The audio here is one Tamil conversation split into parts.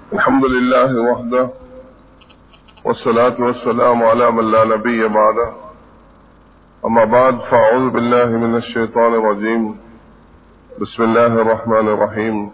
الحمد لله وحده والصلاة والسلام على من لا نبي بعده أما بعد فأعوذ بالله من الشيطان الرجيم بسم الله الرحمن الرحيم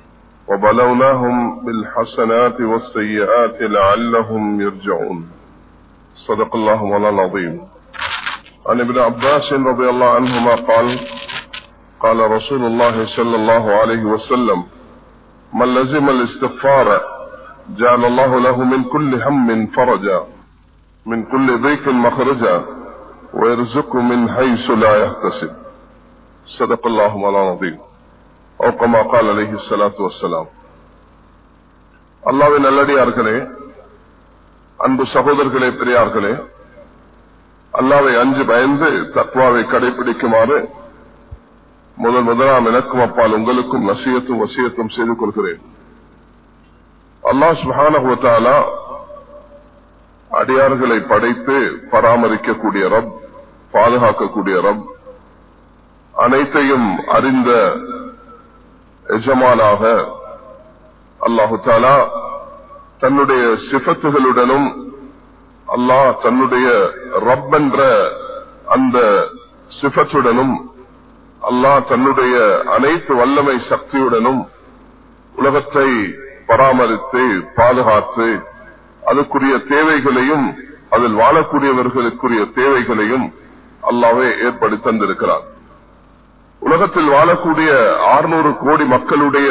وبلوناهم بالحسنات والسيئات لعلهم يرجعون صدق الله مولانا العظيم عن ابن عباس رضي الله عنهما قال قال رسول الله صلى الله عليه وسلم من لزم الاستغفار جعل الله له من كل هم فرجا من كل ضيق مخرجا ويرزقه من حيث لا يحتسب صدق الله مولانا العظيم أو كما قال عليه الصلاة والسلام அல்லாவின் நல்லடியார்களே அன்பு சகோதரர்களே பெரியார்களே அல்லாவை அஞ்சு பயந்து தத்வாவை கடைபிடிக்குமாறு முதல் முதலாம் எனக்கும் அப்பால் உங்களுக்கும் நசியத்தும் வசியத்தும் செய்து கொள்கிறேன் அல்லா சுஹானகுவத்தாலா அடியார்களை படைத்து பராமரிக்கக்கூடிய ரப் பாதுகாக்கக்கூடிய ரப் அனைத்தையும் அறிந்த எஜமானாக அல்லாஹு தாலா தன்னுடைய சிபத்துகளுடனும் அல்லாஹ் தன்னுடைய ரப் என்ற அந்த சிபத்துடனும் அல்லாஹ் தன்னுடைய அனைத்து வல்லமை சக்தியுடனும் உலகத்தை பராமரித்து பாதுகாத்து அதுக்குரிய தேவைகளையும் அதில் வாழக்கூடியவர்களுக்குரிய தேவைகளையும் அல்லாவே ஏற்படுத்தி தந்திருக்கிறார் உலகத்தில் வாழக்கூடிய ஆறுநூறு கோடி மக்களுடைய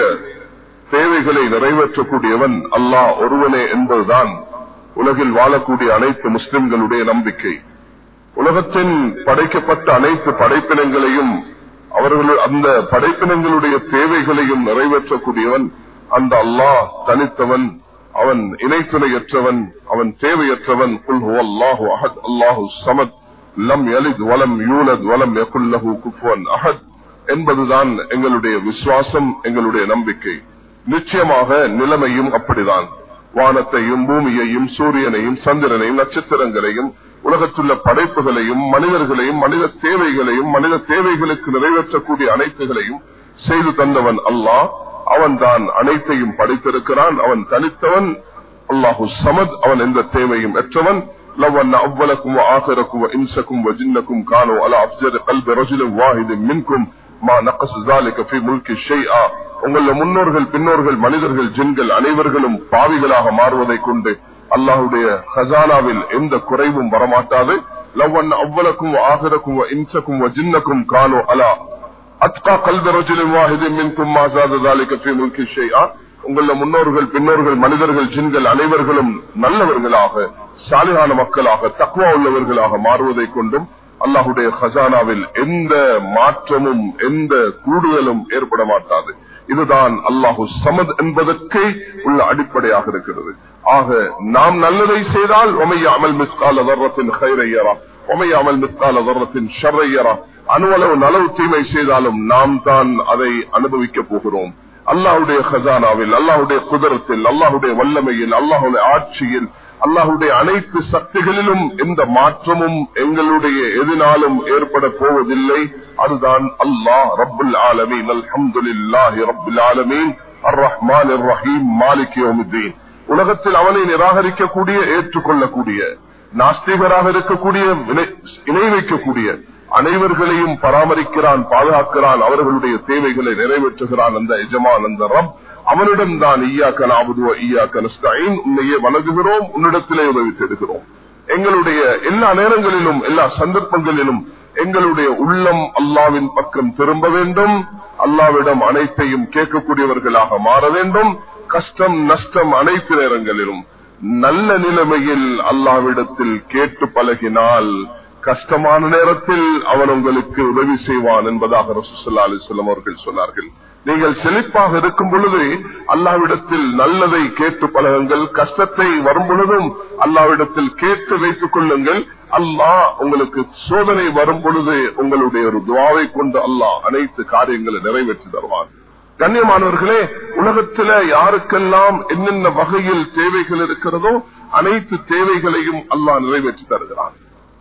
தேவைகளை நிறைவேற்றக்கூடியவன் அல்லாஹ் ஒருவனே என்பதுதான் உலகில் வாழக்கூடிய அனைத்து முஸ்லிம்களுடைய நம்பிக்கை உலகத்தின் படைக்கப்பட்ட அனைத்து படைப்பினங்களையும் அவர்கள் அந்த படைப்பினங்களுடைய தேவைகளையும் நிறைவேற்றக்கூடியவன் அந்த அல்லாஹ் தனித்தவன் அவன் இணைத்துணையற்றவன் அவன் தேவையற்றவன் அல்லாஹு அஹத் அல்லாஹு சமத் லம் எலித் வலம் யூனத் வலம் எகுல்லஹு குஃபுவன் அஹத் என்பதுதான் எங்களுடைய விசுவாசம் எங்களுடைய நம்பிக்கை நிச்சயமாக நிலைமையும் அப்படிதான் வானத்தையும் பூமியையும் சூரியனையும் சந்திரனையும் நட்சத்திரங்களையும் உலகத்துள்ள படைப்புகளையும் மனிதர்களையும் மனித தேவைகளையும் மனித தேவைகளுக்கு நிறைவேற்றக்கூடிய அனைத்துகளையும் செய்து தந்தவன் அல்லாஹ் அவன் தான் அனைத்தையும் படைத்திருக்கிறான் அவன் தனித்தவன் அல்லாஹு சமத் அவன் எந்த தேவையும் எற்றவன் لو أن أولكم وآخركم وإنسكم وجنكم كانوا على أفجر قلب رجل واحد منكم ما نقص ذلك في ملك شيئا உங்கள முன்னோர்கள் பின்னோர்கள் மனிதர்கள் ஜின்கள் அனைவர்களும் பாவிகளாக மாறுவதை கொண்டு அல்லாஹுடைய ஹசானாவில் எந்த குறைவும் வரமாட்டாது லவ் அவ்வளக்கும் ஆகிரக்கும் இன்சக்கும் ஜின்னக்கும் கானோ அலா அத்கா கல்வி ரஜிலும் வாஹிதின் மின்கும் மாசாதாலிக்கு ஷெய்யா உங்கள முன்னோர்கள் பின்னோர்கள் மனிதர்கள் ஜின்கள் அனைவர்களும் நல்லவர்களாக சாலிகான மக்களாக தக்குவா உள்ளவர்களாக மாறுவதை கொண்டும் அல்லாஹுடைய ஹசானாவில் எந்த மாற்றமும் எந்த கூடுதலும் ஏற்பட மாட்டாது இதுதான் அல்லாஹு சமத் என்பதற்கு உள்ள அடிப்படையாக இருக்கிறது ஆக நாம் நல்லதை செய்தால் ஒமையாமல் மிஸ்கால வர்றத்தின் ஹைரையரா ஒமையாமல் மிஸ்கால வர்றத்தின் ஷர்ரையரா அணுவளவு நலவு தீமை செய்தாலும் நாம் தான் அதை அனுபவிக்க போகிறோம் அல்லாஹுடைய ஹசானாவில் அல்லாஹுடைய குதிரத்தில் அல்லாஹுடைய வல்லமையில் அல்லாஹுடைய ஆட்சியில் அல்லாஹுடைய அனைத்து சக்திகளிலும் எந்த மாற்றமும் எங்களுடைய எதினாலும் ஏற்பட போவதில்லை அதுதான் அல்லாஹ் ரபுல் ஆலமீன் அல்ஹம்துலில்லாஹி ரபுல் ஆலமீன் அர் ரஹ்மான் ரஹீம் மாலிக் யோமுத்தீன் உலகத்தில் அவனை நிராகரிக்கக்கூடிய ஏற்றுக்கொள்ளக்கூடிய நாஸ்திகராக இருக்கக்கூடிய இணை வைக்கக்கூடிய அனைவர்களையும் பராமரிக்கிறான் பாதுகாக்கிறான் அவர்களுடைய தேவைகளை நிறைவேற்றுகிறான் அந்த எஜமான் அந்த ரப் அவனிடம் தான் ஈயாக்க நாபுதுவ ஈயாக்க நஸ்தாயின் உன்னையே வணங்குகிறோம் உன்னிடத்திலே உதவி தேடுகிறோம் எங்களுடைய எல்லா நேரங்களிலும் எல்லா சந்தர்ப்பங்களிலும் எங்களுடைய உள்ளம் அல்லாவின் பக்கம் திரும்ப வேண்டும் அல்லாவிடம் அனைத்தையும் கேட்கக்கூடியவர்களாக மாற வேண்டும் கஷ்டம் நஷ்டம் அனைத்து நேரங்களிலும் நல்ல நிலைமையில் அல்லாவிடத்தில் கேட்டு பழகினால் கஷ்டமான நேரத்தில் அவன் உங்களுக்கு உதவி செய்வான் என்பதாக ரசூசல்லா அலிஸ்லாம் அவர்கள் சொன்னார்கள் நீங்கள் செழிப்பாக இருக்கும் பொழுது அல்லாவிடத்தில் நல்லதை கேட்டு பழகுங்கள் கஷ்டத்தை வரும் பொழுதும் அல்லாவிடத்தில் கேட்டு வைத்துக் கொள்ளுங்கள் அல்லாஹ் உங்களுக்கு சோதனை வரும் பொழுது உங்களுடைய ஒரு துவாவை கொண்டு அல்லாஹ் அனைத்து காரியங்களை நிறைவேற்றி தருவான் கண்ணியமானவர்களே உலகத்தில யாருக்கெல்லாம் என்னென்ன வகையில் தேவைகள் இருக்கிறதோ அனைத்து தேவைகளையும் அல்லாஹ் நிறைவேற்றி தருகிறான்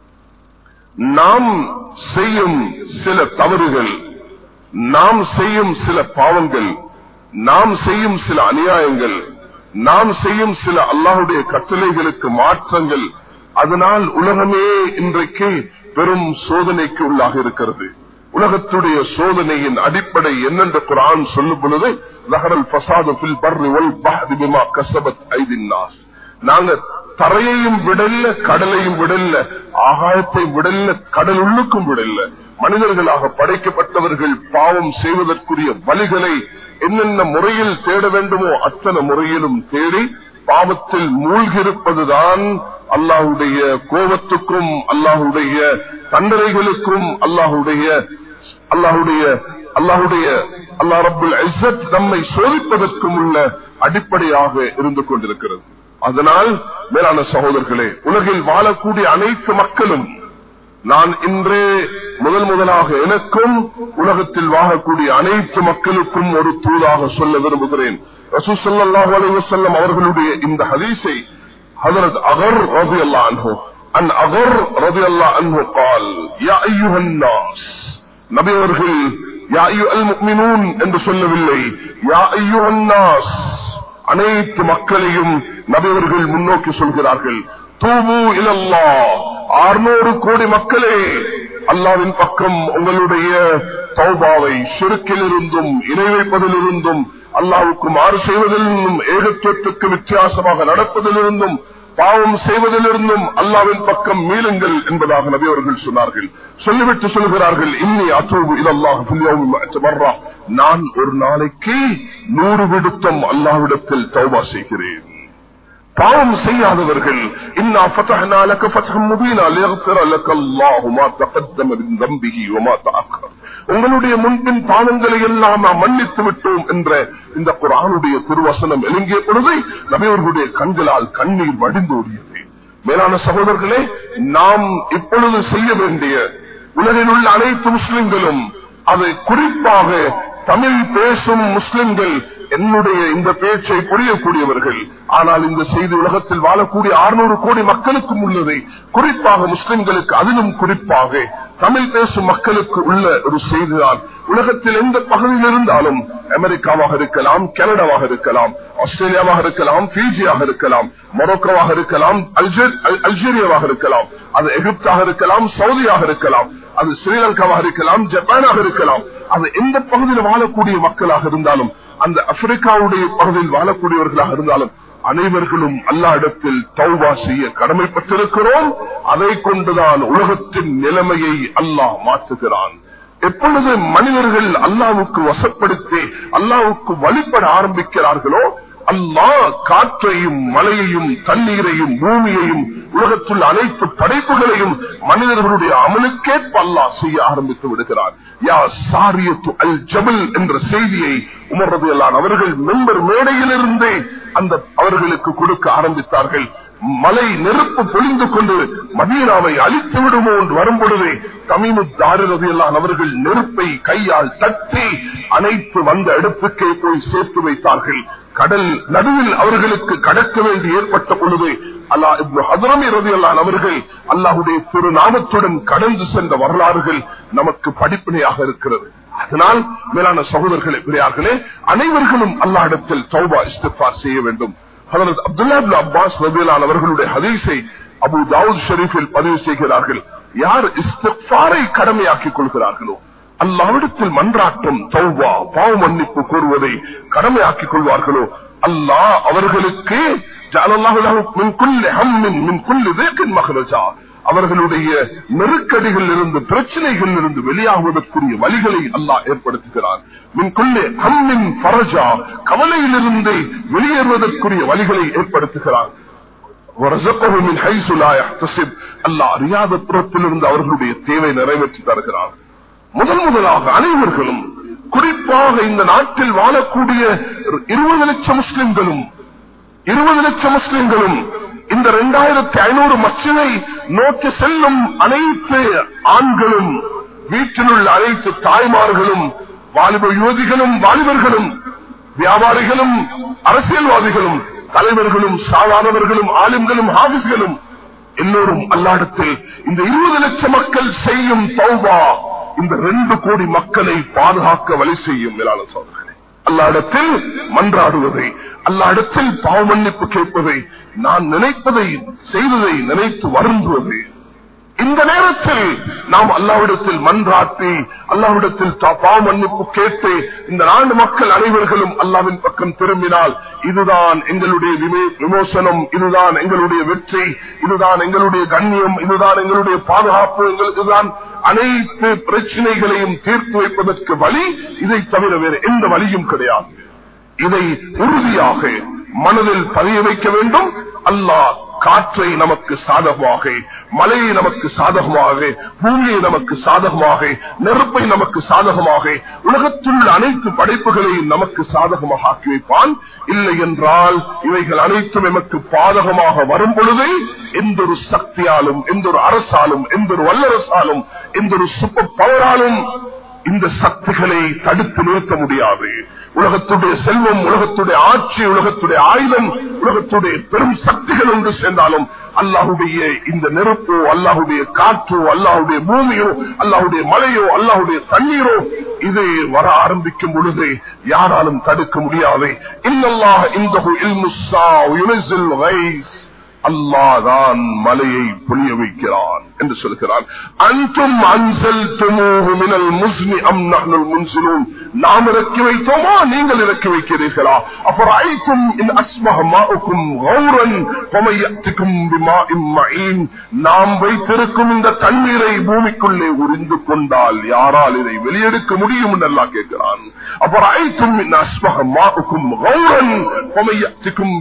நாம் செய்யும் சில தவறுகள் நாம் செய்யும் சில பாவங்கள் நாம் செய்யும் சில அநியாயங்கள் நாம் செய்யும் சில அல்லாஹுடைய கட்டளைகளுக்கு மாற்றங்கள் அதனால் உலகமே இன்றைக்கு பெரும் சோதனைக்கு உள்ளாக இருக்கிறது உலகத்துடைய சோதனையின் அடிப்படை என்னென்று குரான் சொல்லும் பொழுது நகரல் பசாது கசபத் ஐதின்னாஸ் நாங்க தரையையும் விடல்ல கடலையும் விடல்ல ஆகாயத்தை விடல்ல கடல் உள்ளுக்கும் விடல்ல மனிதர்களாக படைக்கப்பட்டவர்கள் பாவம் செய்வதற்குரிய வழிகளை என்னென்ன முறையில் தேட வேண்டுமோ அத்தனை முறையிலும் தேடி பாவத்தில் மூழ்கியிருப்பதுதான் அல்லாஹுடைய கோபத்துக்கும் அல்லாஹுடைய தண்டனைகளுக்கும் அல்லாஹுடைய அல்லாஹுடைய அல்லாஹுடைய அல்லா ரபுல் ஐசத் நம்மை சோதிப்பதற்கும் உள்ள அடிப்படையாக இருந்து கொண்டிருக்கிறது அதனால் மேலான சகோதரர்களே உலகில் வாழக்கூடிய அனைத்து மக்களும் நான் இன்றே முதல் முதலாக எனக்கும் உலகத்தில் வாழக்கூடிய அனைத்து மக்களுக்கும் ஒரு தூதாக சொல்ல விரும்புகிறேன் ரசூசல்லாஹு அலைவசல்லம் அவர்களுடைய இந்த ஹதீஸை ஹதரத் அகர் ரவி அல்லா அன்ஹோ அன் அகர் ரவி அல்லா அன்ஹோ கால் யா ஐயுஹன் நாஸ் நபி அவர்கள் யா ஐயு அல் முக்மினூன் என்று சொல்லவில்லை யா ஐயுஹன் நாஸ் அனைத்து மக்களையும் நபியவர்கள் முன்னோக்கி சொல்கிறார்கள் தூபு இலல்லா அறுநூறு கோடி மக்களே அல்லாவின் பக்கம் உங்களுடைய தௌபாவை சுருக்கிலிருந்தும் இணை வைப்பதிலிருந்தும் அல்லாவுக்கு மாறு செய்வதிலிருந்தும் ஏகத்துவத்துக்கு வித்தியாசமாக நடப்பதிலிருந்தும் பாவம் செய்வதிலிருந்தும் அல்லாவின் பக்கம் மீளுங்கள் என்பதாக நபி அவர்கள் சொன்னார்கள் சொல்லிவிட்டு சொல்கிறார்கள் இன்னி அத்தோவு இதல்லாக நான் ஒரு நாளைக்கு நூறு விடுத்தம் அல்லாவிடத்தில் தௌபா செய்கிறேன் பாவம் செய்யாதவர்கள் இன்னா ஃபதஹ்னா லக ஃபத்ஹம் முபீனா லியக்ஃபிர லக அல்லாஹு மா தகத்தம மின் தம்பிஹி வ மா தஅக்கர் உங்களுடைய முன்பின் பாவங்களை எல்லாம் நாம் மன்னித்து விட்டோம் என்ற இந்த குர்ஆனுடைய திருவசனம் எழுங்கிய பொழுது நபியவர்களுடைய கண்களால் கண்ணீர் வடிந்தோடியது மேலான சகோதரர்களே நாம் இப்பொழுது செய்ய வேண்டிய உலகில் உள்ள அனைத்து முஸ்லிம்களும் அதை குறிப்பாக தமிழ் பேசும் முஸ்லிம்கள் என்னுடைய இந்த பேச்சை புரியக்கூடியவர்கள் ஆனால் இந்த செய்தி உலகத்தில் வாழக்கூடிய அறுநூறு கோடி மக்களுக்கும் உள்ளது குறிப்பாக முஸ்லிம்களுக்கு அதிலும் குறிப்பாக தமிழ் பேசும் மக்களுக்கு உள்ள ஒரு செய்திதான் உலகத்தில் எந்த பகுதியில் இருந்தாலும் அமெரிக்காவாக இருக்கலாம் கனடாவாக இருக்கலாம் ஆஸ்திரேலியாவாக இருக்கலாம் பிஜியாக இருக்கலாம் மொரோக்கோவாக இருக்கலாம் அல்ஜீரியாவாக இருக்கலாம் அது எகிப்தாக இருக்கலாம் சவுதியாக இருக்கலாம் அது ஸ்ரீலங்காவாக இருக்கலாம் ஜப்பானாக இருக்கலாம் அது எந்த பகுதியில் வாழக்கூடிய மக்களாக இருந்தாலும் அந்த ஆப்பிரிக்காவுடைய பகுதியில் வாழக்கூடியவர்களாக இருந்தாலும் அனைவர்களும் அல்லா இடத்தில் தௌபா செய்ய கடமைப்பட்டிருக்கிறோம் அதை கொண்டுதான் உலகத்தின் நிலைமையை அல்லாஹ் மாற்றுகிறான் எப்பொழுது மனிதர்கள் அல்லாவுக்கு வசப்படுத்தி அல்லாவுக்கு வழிபட ஆரம்பிக்கிறார்களோ அல்லாஹ் காற்றையும் மலையையும் தண்ணீரையும் பூமியையும் உலகத்துள்ள அனைத்து படைப்புகளையும் மனிதர்களுடைய அமலுக்கேற்ப அல்லாஹ் செய்ய ஆரம்பித்து விடுகிறார் யா சாரியத்து அல் ஜபல் என்ற செய்தியை உமர்றது எல்லாம் அவர்கள் மெம்பர் மேடையிலிருந்தே அந்த அவர்களுக்கு கொடுக்க ஆரம்பித்தார்கள் மலை நெருப்பு பொழிந்து கொண்டு மதீனாவை அழித்து விடுமோ என்று வரும்பொழுதே தமிமுத்தாரதி எல்லாம் அவர்கள் நெருப்பை கையால் தட்டி அனைத்து வந்த இடத்துக்கே போய் சேர்த்து வைத்தார்கள் கடல் நடுவில் அவர்களுக்கு கடக்க வேண்டி ஏற்பட்ட பொழுது அல்லா இப்னு ஹதரமி ரதியல்லான் அவர்கள் அல்லாஹுடைய திருநாமத்துடன் கடந்து சென்ற வரலாறுகள் நமக்கு படிப்பினையாக இருக்கிறது அதனால் மேலான சகோதரர்களே பெரியார்களே அனைவர்களும் அல்லாஹிடத்தில் தௌபா இஸ்திஃபார் செய்ய வேண்டும் ஹதரத் அப்துல்லா அப்பாஸ் ரதியலான் அவர்களுடைய ஹதீஸை அபு தாவூத் ஷெரீஃபில் பதிவு செய்கிறார்கள் யார் இஸ்திஃபாரை கடமையாக்கிக் கொள்கிறார்களோ அல்லாவிடத்தில் மன்றாட்டம் தௌவா பாவ மன்னிப்பு கூறுவதை கடமையாக்கிக் கொள்வார்களோ அல்லாஹ் அவர்களுக்கு அவர்களுடைய நெருக்கடிகள் இருந்து பிரச்சனைகள் இருந்து வெளியாகுவதற்குரிய வழிகளை அல்லாஹ் ஏற்படுத்துகிறார் மின்கொள்ளே ஹம்மின் பரஜா கவலையிலிருந்து வெளியேறுவதற்குரிய வழிகளை ஏற்படுத்துகிறார் அறியாத புறத்திலிருந்து அவர்களுடைய தேவை நிறைவேற்றி தருகிறார் முதல் முதலாக அனைவர்களும் குறிப்பாக இந்த நாட்டில் வாழக்கூடிய இருபது லட்சம் முஸ்லிம்களும் இருபது லட்சம் முஸ்லிம்களும் இந்த இரண்டாயிரத்தி ஐநூறு மச்சினை நோக்கி செல்லும் அனைத்து ஆண்களும் வீட்டில் உள்ள அனைத்து தாய்மார்களும் வாலிப யுவதிகளும் வாலிபர்களும் வியாபாரிகளும் அரசியல்வாதிகளும் தலைவர்களும் சாதாரணவர்களும் ஆலிம்களும் ஹாபிஸ்களும் எல்லோரும் அல்லாடத்தில் இந்த இருபது லட்சம் மக்கள் செய்யும் தௌபா இந்த ரெண்டு கோடி மக்களை பாதுகாக்க வழி செய்யும் மேலான சோதர்களே அல்லாடத்தில் மன்றாடுவதை அல்லாடத்தில் பாவ மன்னிப்பு கேட்பதை நான் நினைப்பதை செய்ததை நினைத்து வருந்துவது இந்த நேரத்தில் நாம் அல்லாவிடத்தில் மன்றாட்டி அல்லாவிடத்தில் பாவ மன்னிப்பு கேட்டு இந்த நாடு மக்கள் அனைவர்களும் அல்லாவின் பக்கம் திரும்பினால் இதுதான் எங்களுடைய விமோசனம் இதுதான் எங்களுடைய வெற்றி இதுதான் எங்களுடைய கண்ணியம் இதுதான் எங்களுடைய பாதுகாப்பு எங்களுக்கு தான் அனைத்து பிரச்சனைகளையும் தீர்த்து வைப்பதற்கு வழி இதை தவிர வேறு எந்த வழியும் கிடையாது இதை உறுதியாக மனதில் பதிய வைக்க வேண்டும் அல்லாஹ் காற்றை நமக்கு சாதகமாக மலையை நமக்கு சாதகமாக பூமியை நமக்கு சாதகமாக நெருப்பை நமக்கு சாதகமாக உலகத்தில் உள்ள அனைத்து படைப்புகளையும் நமக்கு சாதகமாக ஆக்கி வைப்பான் இல்லை என்றால் இவைகள் அனைத்தும் எமக்கு பாதகமாக வரும் பொழுது எந்த ஒரு சக்தியாலும் எந்த ஒரு அரசாலும் எந்த ஒரு வல்லரசாலும் எந்த ஒரு சூப்பர் பவராலும் இந்த சக்திகளை தடுத்து நிறுத்த முடியாது உலகத்துடைய செல்வம் உலகத்துடைய ஆட்சி உலகத்துடைய ஆயுதம் உலகத்துடைய பெரும் சக்திகள் ஒன்று சேர்ந்தாலும் அல்லாஹுடைய இந்த நெருப்போ அல்லாஹுடைய காற்றோ அல்லாஹுடைய பூமியோ அல்லாஹுடைய மழையோ அல்லாஹுடைய தண்ணீரோ இது வர ஆரம்பிக்கும் பொழுது யாராலும் தடுக்க முடியாது இன்னல்லாஹ் இந்த அல்லாதான் மலையை புளிய வைக்கிறான் என்று சொல்கிறான் அன்றும் அஞ்சல் மினல் முஸ்லி அம் நகல் முன்சிலும் நாம் இறக்கி வைத்தோமா நீங்கள் இறக்கி வைக்கிறீர்களா அப்புறம் ஐக்கும் இன் அஸ்மகமாவுக்கும் கௌரன் பொமையத்துக்கும் நாம் வைத்திருக்கும் இந்த தண்ணீரை பூமிக்குள்ளே உறிந்து கொண்டால் யாரால் இதை வெளியெடுக்க முடியும் என்று கேட்கிறான் அப்புறம் ஐக்கும் இன் அஸ்மகமாவுக்கும் கௌரன் பொமையத்துக்கும்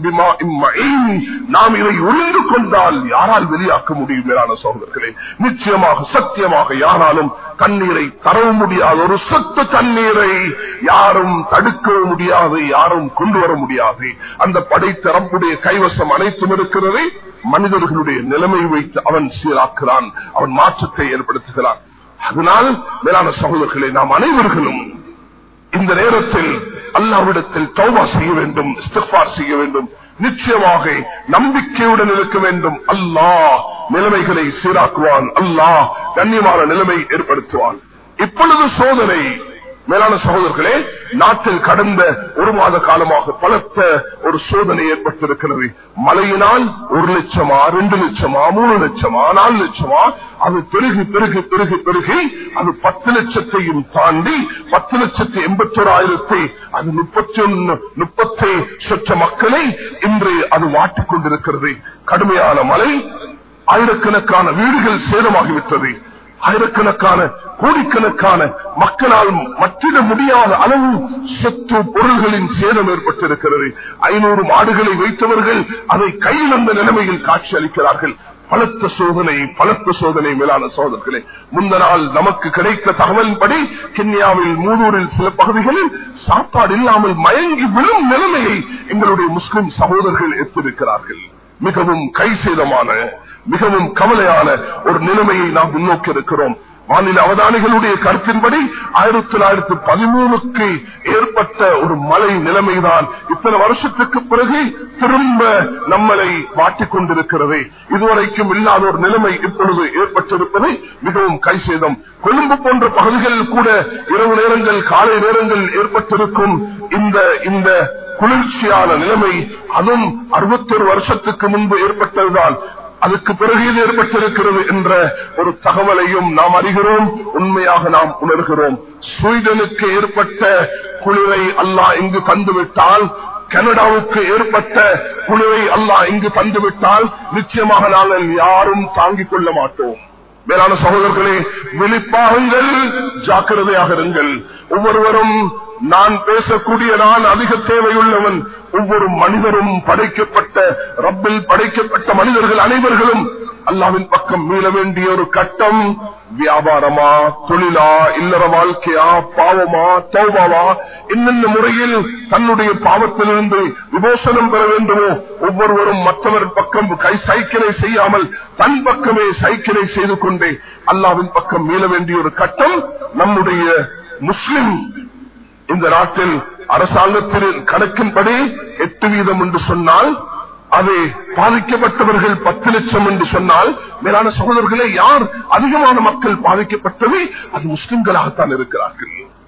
நாம் இதை உறிந்து கொண்டால் யாரால் வெளியாக்க முடியும் மேலான சோதர்களே நிச்சயமாக சத்தியமாக யாராலும் தண்ணீரை தரவும் முடியாது ஒரு சொத்து தண்ணீரை யாரும் தடுக்கவும் முடியாது யாரும் கொண்டு வர முடியாது அந்த படைத்த ரப்புடைய கைவசம் அனைத்தும் இருக்கிறது மனிதர்களுடைய நிலைமை வைத்து அவன் சீராக்குறான் அவன் மாற்றத்தை ஏற்படுத்துகிறான் அதனால் மேலான சகோதரர்களை நாம் அனைவர்களும் இந்த நேரத்தில் அல்லாவிடத்தில் தௌபா செய்ய வேண்டும் இஸ்திஃபார் செய்ய வேண்டும் நிச்சயமாக நம்பிக்கையுடன் இருக்க வேண்டும் அல்லாஹ் நிலைமைகளை சீராக்குவான் அல்லாஹ் கண்ணியமான நிலைமை ஏற்படுத்துவான் இப்பொழுது சோதனை மேலான சகோதரர்களே நாட்டில் கடந்த ஒரு மாத காலமாக பலத்த ஒரு சோதனை ஏற்பட்டிருக்கிறது மழையினால் ஒரு லட்சமா ரெண்டு லட்சமா மூணு லட்சமா நாலு லட்சமா அது பெருகி பெருகி பெருகி பெருகி அது பத்து லட்சத்தையும் தாண்டி பத்து லட்சத்தி எண்பத்தி ஓராயிரத்தி அது முப்பத்தி ஒன்னு முப்பத்தி சொச்ச மக்களை இன்று அது வாட்டிக் கொண்டிருக்கிறது கடுமையான மழை ஆயிரக்கணக்கான வீடுகள் சேதமாகிவிட்டது ஆயிரக்கணக்கான கோடிக்கணக்கான மக்களால் மற்றிட முடியாத அளவு சொத்து பொருள்களின் சேதம் ஏற்பட்டிருக்கிறது ஐநூறு மாடுகளை வைத்தவர்கள் அதை கையிழந்த நிலைமையில் காட்சி அளிக்கிறார்கள் பலத்த சோதனை பலத்த சோதனை மேலான சோதர்களே முந்த நாள் நமக்கு கிடைத்த தகவலின்படி கென்யாவில் மூதூரில் சில பகுதிகளில் சாப்பாடு இல்லாமல் மயங்கி விழும் நிலைமையை எங்களுடைய முஸ்லிம் சகோதரர்கள் எத்திருக்கிறார்கள் மிகவும் கை சேதமான மிகவும் கவலையான ஒரு நிலைமையை நாம் முன்னோக்கி இருக்கிறோம் மாநில அவதானிகளுடைய கருத்தின்படி ஆயிரத்தி தொள்ளாயிரத்தி பதிமூணுக்கு ஏற்பட்ட ஒரு மழை நிலைமைதான் இத்தனை வருஷத்துக்கு பிறகு திரும்ப நம்மளை வாட்டிக் கொண்டிருக்கிறது இதுவரைக்கும் இல்லாத ஒரு நிலைமை இப்பொழுது ஏற்பட்டிருப்பது மிகவும் கை சேதம் கொழும்பு போன்ற பகுதிகளில் கூட இரவு நேரங்கள் காலை நேரங்கள் ஏற்பட்டிருக்கும் இந்த இந்த குளிர்ச்சியான நிலைமை அதுவும் அறுபத்தொரு வருஷத்துக்கு முன்பு ஏற்பட்டதுதான் அதுக்கு பிறகு இது ஏற்பட்டிருக்கிறது என்ற ஒரு தகவலையும் நாம் அறிகிறோம் உண்மையாக நாம் உணர்கிறோம் ஸ்வீடனுக்கு ஏற்பட்ட குளிரை அல்லாஹ் இங்கு தந்துவிட்டால் கனடாவுக்கு ஏற்பட்ட குளிரை அல்லாஹ் இங்கு தந்துவிட்டால் நிச்சயமாக நாங்கள் யாரும் தாங்கிக் கொள்ள மாட்டோம் மேலான சகோதரர்களே விழிப்பாகுங்கள் ஜாக்கிரதையாக இருங்கள் ஒவ்வொருவரும் நான் பேசக்கூடிய நான் அதிக தேவையுள்ளவன் ஒவ்வொரு மனிதரும் படைக்கப்பட்ட ரப்பில் படைக்கப்பட்ட மனிதர்கள் அனைவர்களும் அல்லாவின் பக்கம் மீள வேண்டிய ஒரு கட்டம் வியாபாரமா தொழிலா இல்லற வாழ்க்கையா பாவமா தௌபாவா என்னென்ன முறையில் தன்னுடைய பாவத்திலிருந்து விமோசனம் பெற வேண்டுமோ ஒவ்வொருவரும் மற்றவர் பக்கம் கை சைக்கிளை செய்யாமல் தன் பக்கமே சைக்கிளை செய்து கொண்டே அல்லாவின் பக்கம் மீள வேண்டிய ஒரு கட்டம் நம்முடைய முஸ்லிம் இந்த நாட்டில் அரசாங்கத்தின் கணக்கின்படி எட்டு வீதம் என்று சொன்னால் அது பாதிக்கப்பட்டவர்கள் பத்து லட்சம் என்று சொன்னால் மேலான சகோதரர்களே யார் அதிகமான மக்கள் பாதிக்கப்பட்டது அது முஸ்லிம்களாகத்தான் இருக்கிறார்கள்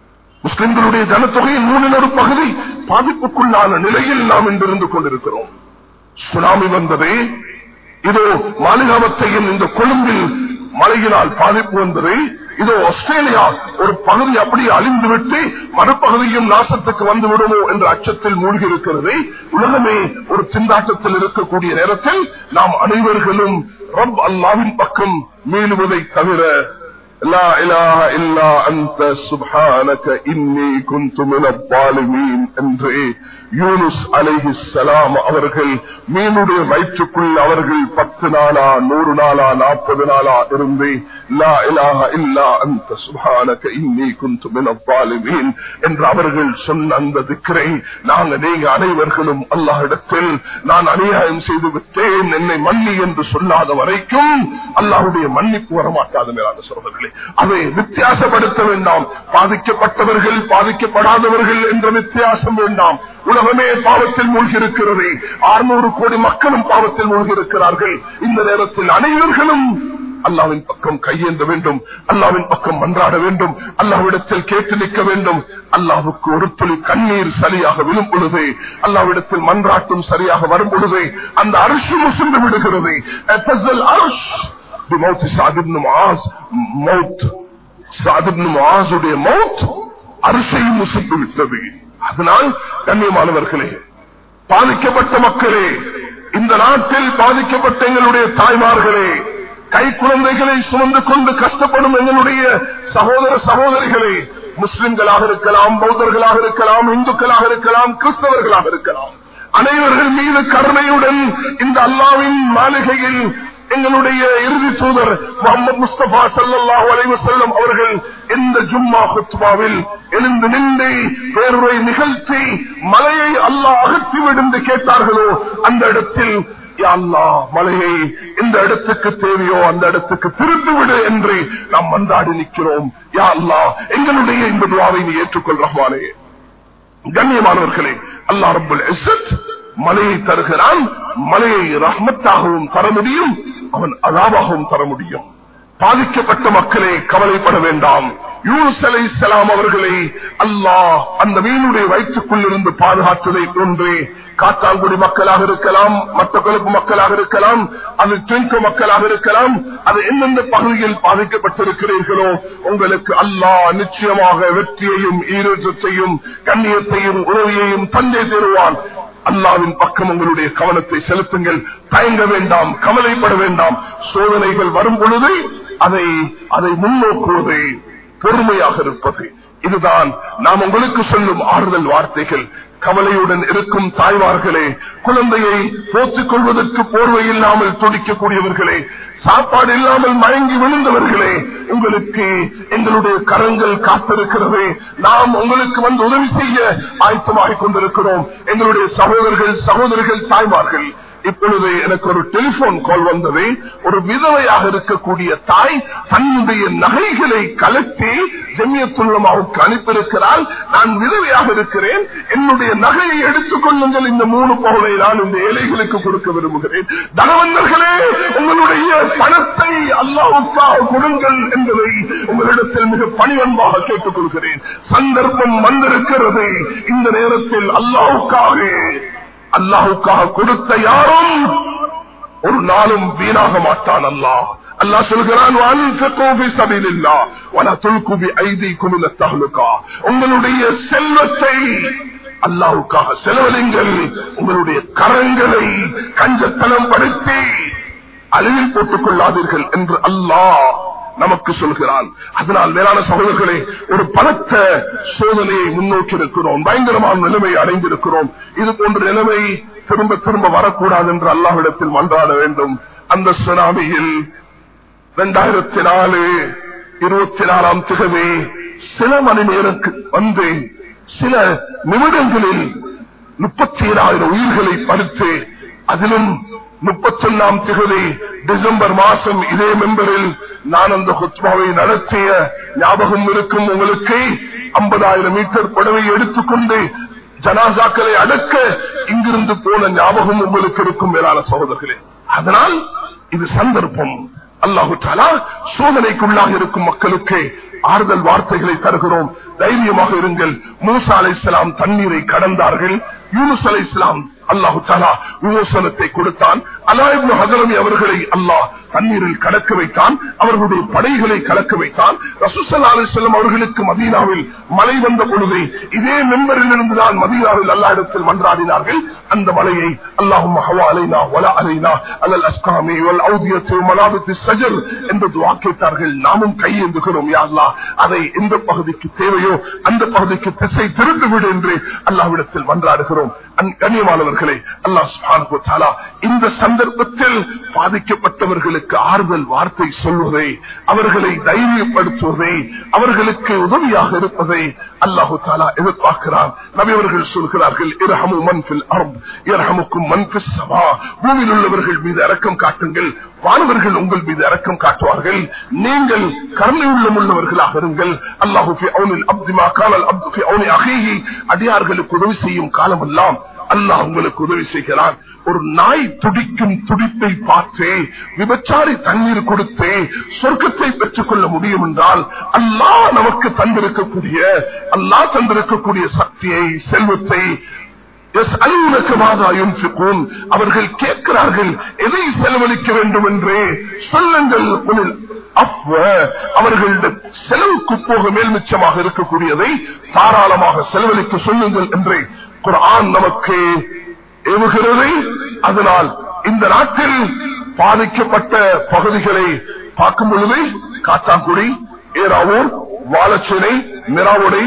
முஸ்லிம்களுடைய ஜனத்தொகையின் மூணில் ஒரு பகுதி பாதிப்புக்குள்ளான நிலையில் நாம் இன்றிருந்து கொண்டிருக்கிறோம் சுனாமி வந்ததே இதோ மாளிகாவத்தையும் இந்த கொழும்பில் மழையினால் பாதிப்பு வந்தது இதோ ஆஸ்திரேலியா ஒரு பகுதி அப்படியே அழிந்துவிட்டு மறுபகுதியும் நாசத்துக்கு வந்து விடுமோ என்ற அச்சத்தில் மூழ்கி இருக்கிறது உலகமே ஒரு திண்டாட்டத்தில் இருக்கக்கூடிய நேரத்தில் நாம் அனைவர்களும் ரப் அல்லாவின் பக்கம் மீளுவதை தவிர لا إله إلا أنت سبحانك إني كنت من الظالمين என்று யூனுஸ் அலைஹி சலாம் அவர்கள் மீனுடைய வயிற்றுக்குள் அவர்கள் பத்து நாளா நூறு நாளா நாற்பது நாளா இருந்து லா இலாஹ இல்லா அந்த சுபானக இன்னி குந்து மின பாலிமீன் என்று அவர்கள் சொன்ன அந்த திக்கரை நாங்க நீங்க அனைவர்களும் அல்லாஹிடத்தில் நான் அநியாயம் செய்து விட்டேன் என்னை மன்னி என்று சொல்லாத வரைக்கும் அல்லாஹுடைய மன்னிப்பு வரமாட்டாது மேலான சோதர்களே அதை வித்தியாசப்படுத்த வேண்டாம் பாதிக்கப்பட்டவர்கள் பாதிக்கப்படாதவர்கள் என்ற வித்தியாசம் வேண்டாம் உலகமே பாவத்தில் மூழ்கியிருக்கிறது அறுநூறு கோடி மக்களும் பாவத்தில் மூழ்கியிருக்கிறார்கள் இந்த நேரத்தில் அனைவர்களும் அல்லாவின் பக்கம் கையேந்த வேண்டும் அல்லாவின் பக்கம் மன்றாட வேண்டும் அல்லாவிடத்தில் கேட்டு நிற்க வேண்டும் அல்லாவுக்கு ஒரு துளி கண்ணீர் சரியாக விழும் பொழுது அல்லாவிடத்தில் மன்றாட்டும் சரியாக வரும் பொழுது அந்த அரிசி முசிந்து விடுகிறது அரிஷ் அரிசையும் முசிந்து விட்டது அதனால் கண்ணியமானவர்களே பாதிக்கப்பட்ட மக்களே இந்த நாட்டில் பாதிக்கப்பட்ட எங்களுடைய தாய்மார்களே கை குழந்தைகளை சுமந்து கொண்டு கஷ்டப்படும் எங்களுடைய சகோதர சகோதரிகளே முஸ்லிம்களாக இருக்கலாம் பௌத்தர்களாக இருக்கலாம் இந்துக்களாக இருக்கலாம் கிறிஸ்தவர்களாக இருக்கலாம் அனைவர்கள் மீது கருணையுடன் இந்த அல்லாவின் மாளிகையில் எங்களுடைய இறுதி தூதர் முகமது முஸ்தபா சல்லாஹூ அலைவு செல்லும் அவர்கள் இந்த ஜும்மா குத்பாவில் எழுந்து நின்று பேருரை நிகழ்த்தி மலையை அல்லாஹ் அகற்றி விடுந்து கேட்டார்களோ அந்த இடத்தில் அல்லா மலையை இந்த இடத்துக்கு தேவையோ அந்த இடத்துக்கு திருத்து விடு என்று நாம் மன்றாடி நிற்கிறோம் யா அல்லா எங்களுடைய இந்த துவாவை நீ ஏற்றுக்கொள் ரஹ்மானே கண்ணியமானவர்களே அல்லா ரபுல் மலையை தருகிறான் மலையை ரஹ்மத்தாகவும் தர முடியும் அவன் அதாவாகவும் தர முடியும் பாதிக்கப்பட்ட மக்களே கவலைப்பட வேண்டாம் யூஸ் அலை இஸ்லாம் அவர்களை அல்லாஹ் அந்த மீனுடைய வயிற்றுக்குள் இருந்து பாதுகாத்ததை ஒன்றே காத்தாங்குடி மக்களாக இருக்கலாம் மற்ற கொழுப்பு மக்களாக இருக்கலாம் அது தென்கு மக்களாக இருக்கலாம் அது எந்தெந்த பகுதியில் பாதிக்கப்பட்டிருக்கிறீர்களோ உங்களுக்கு அல்லாஹ் நிச்சயமாக வெற்றியையும் ஈரோட்டத்தையும் கண்ணியத்தையும் உதவியையும் தந்தை தருவான் அல்லாவின் பக்கம் உங்களுடைய கவனத்தை செலுத்துங்கள் தயங்க வேண்டாம் கவலைப்பட வேண்டாம் சோதனைகள் வரும் பொழுது அதை அதை முன்னோக்குவது பொறுமையாக இருப்பது இதுதான் நாம் உங்களுக்கு சொல்லும் ஆறுதல் வார்த்தைகள் கவலையுடன் இருக்கும் தாய்மார்களே குழந்தையை போத்துக் கொள்வதற்கு போர்வை இல்லாமல் துடிக்கக்கூடியவர்களே சாப்பாடு இல்லாமல் மயங்கி விழுந்தவர்களே உங்களுக்கு எங்களுடைய கரங்கள் காத்திருக்கிறது நாம் உங்களுக்கு வந்து உதவி செய்ய ஆயத்தமாகிக் கொண்டிருக்கிறோம் எங்களுடைய சகோதரர்கள் சகோதரிகள் தாய்மார்கள் இப்பொழுது எனக்கு ஒரு டெலிபோன் கால் வந்தது ஒரு விதவையாக இருக்கக்கூடிய தாய் தன்னுடைய நகைகளை கலட்டி ஜெமியத்துள்ளமாவுக்கு அனுப்பியிருக்கிறாள் நான் விதவையாக இருக்கிறேன் என்னுடைய நகையை எடுத்துக் கொள்ளுங்கள் இந்த மூணு பகுதை நான் இந்த ஏழைகளுக்கு கொடுக்க விரும்புகிறேன் தனவந்தர்களே உங்களுடைய பணத்தை அல்லாவுக்காக கொடுங்கள் என்பதை உங்களிடத்தில் மிக பணிவன்பாக கேட்டுக் கொள்கிறேன் சந்தர்ப்பம் வந்திருக்கிறது இந்த நேரத்தில் அல்லாவுக்காக அல்லாஹுக்காக கொடுத்த யாரும் ஒரு நாளும் வீணாக மாட்டான் அல்லாஹ் அல்லா சொல்கிறான் உங்களுடைய செல்வத்தை அல்லாவுக்காக செலவழிங்கள் உங்களுடைய கரங்களை கஞ்சத்தனம் படுத்தி அழிவில் போட்டுக் கொள்ளாதீர்கள் என்று அல்லாஹ் நமக்கு சொல்கிறான் அதனால் மேலான சகோதரர்களே ஒரு பலத்த சோதனையை முன்னோக்கி இருக்கிறோம் பயங்கரமான நிலைமையை அடைந்திருக்கிறோம் இது போன்ற நிலைமை திரும்ப திரும்ப வரக்கூடாது என்று அல்லாஹிடத்தில் மன்றாட வேண்டும் அந்த சுனாமியில் இரண்டாயிரத்தி நாலு இருபத்தி நாலாம் திகதி சில மணி நேரக்கு வந்து சில நிமிடங்களில் முப்பத்தி ஏழாயிரம் உயிர்களை பறித்து அதிலும் முப்பத்தொன்னாம் திகதி டிசம்பர் மாசம் இதே மெம்பரில் நான் அந்த குத்மாவை நடத்திய ஞாபகம் இருக்கும் உங்களுக்கு ஐம்பதாயிரம் மீட்டர் புடவை எடுத்துக்கொண்டு ஜனாசாக்களை அடக்க இங்கிருந்து போன ஞாபகம் உங்களுக்கு இருக்கும் மேலான சகோதரர்களே அதனால் இது சந்தர்ப்பம் அல்லாஹு தாலா சோதனைக்குள்ளாக இருக்கும் மக்களுக்கு ஆறுதல் வார்த்தைகளை தருகிறோம் தைரியமாக இருங்கள் மூசா அலை இஸ்லாம் தண்ணீரை கடந்தார்கள் யூனுஸ் அலை இஸ்லாம் அல்லாஹு தாலா விமோசனத்தை கொடுத்தான் அலாயிபு ஹசரமி அவர்களை அல்லாஹ் தண்ணீரில் கடக்க வைத்தான் அவர்களுடைய படைகளை கலக்க வைத்தான் ரசூசல்லா அலிஸ்லாம் அவர்களுக்கு மதீனாவில் மழை வந்த பொழுது இதே மெம்பரில் இருந்துதான் மதீனாவில் அல்லா இடத்தில் மன்றாடினார்கள் அந்த மலையை அல்லாஹும் ஹவா அலைனா வலா அலைனா அல்லல் அஸ்காமி வல் ஔதியத்து மலாபத்து சஜல் என்று துவா கேட்டார்கள் நாமும் கையேந்துகிறோம் யா அல்லாஹ் அதை எந்த பகுதிக்கு தேவையோ அந்த பகுதிக்கு திசை திருண்டு விடு என்று அல்லாவிடத்தில் மன்றாடுகிறோம் அன்- கண்ணியமானவர்களே அல்லாஹ் சுப்ஹானஹு வ தஆலா இந்த சந்தர்ப்பத்தில் பாதிக்கப்பட்டவர்களுக்கு ஆறுதல் வார்த்தை சொல்வதை அவர்களை தைரியப்படுத்துவதை அவர்களுக்கு உதவியாக இருப்பதை அல்லாஹு தாலா எதிர்பார்க்கிறான் நபி அவர்கள் சொல்கிறார்கள் இரஹமு மன் ஃபில் அர்த் இரஹமுக்கும் மன் ஃபிஸ் ஸமா பூமியில் உள்ளவர்கள் மீது இரக்கம் காட்டுங்கள் வானவர்கள் உங்கள் மீது இரக்கம் காட்டுவார்கள் நீங்கள் கருணை உள்ளம் உள்ளவர்களாக இருங்கள் அல்லாஹு ஃபி அவுனில் அப்தி மா கானல் அப்து ஃபி அவுனி அஹீஹி அடியார்களுக்கு உதவி செய்யும் காலமெல்லாம் அல்லாஹ் உங்களுக்கு உதவி செய்கிறான் ஒரு நாய் துடிக்கும் துடிப்பை பார்த்து விபச்சாரி தண்ணீர் கொடுத்து சொர்க்கத்தை பெற்றுக் கொள்ள முடியும் என்றால் அல்லாஹ் நமக்கு தந்திருக்கக்கூடிய அல்லாஹ் தந்திருக்கக்கூடிய சக்தியை செல்வத்தை يسألونك ماذا ينفقون அவர்கள் கேட்கிறார்கள் எதை செலவழிக்க வேண்டும் என்று சொல்லுங்கள் குலில் அஃவ அவர்களுடைய செலவுக்கு போக மேல் மிச்சமாக இருக்கக்கூடியதை தாராளமாக செலவழிக்க சொல்லுங்கள் என்று குர்ஆன் நமக்கு ஏவுகிறது அதனால் இந்த நாட்டில் பாதிக்கப்பட்ட பகுதிகளை பார்க்கும் பொழுது காத்தாங்குடி ஏராவூர் வாழச்சேனை மிராவுடை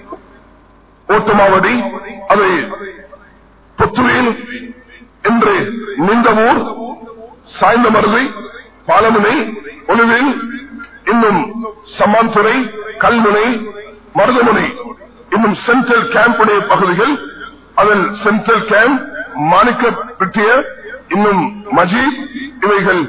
ஓட்டமாவடி அதை புத்துவேல் என்று நின்றவூர் சாய்ந்தமருதை பாலமுனை ஒளிவில் இன்னும் சம்மான்துறை கல்முனை மருதமுனை இன்னும் சென்ட்ரல் கேம்புடைய பகுதிகள் அதில் சென்ட்ரல் கேம்ப் மாணிக்க பிட்டிய இன்னும் மஜீத் இவைகள்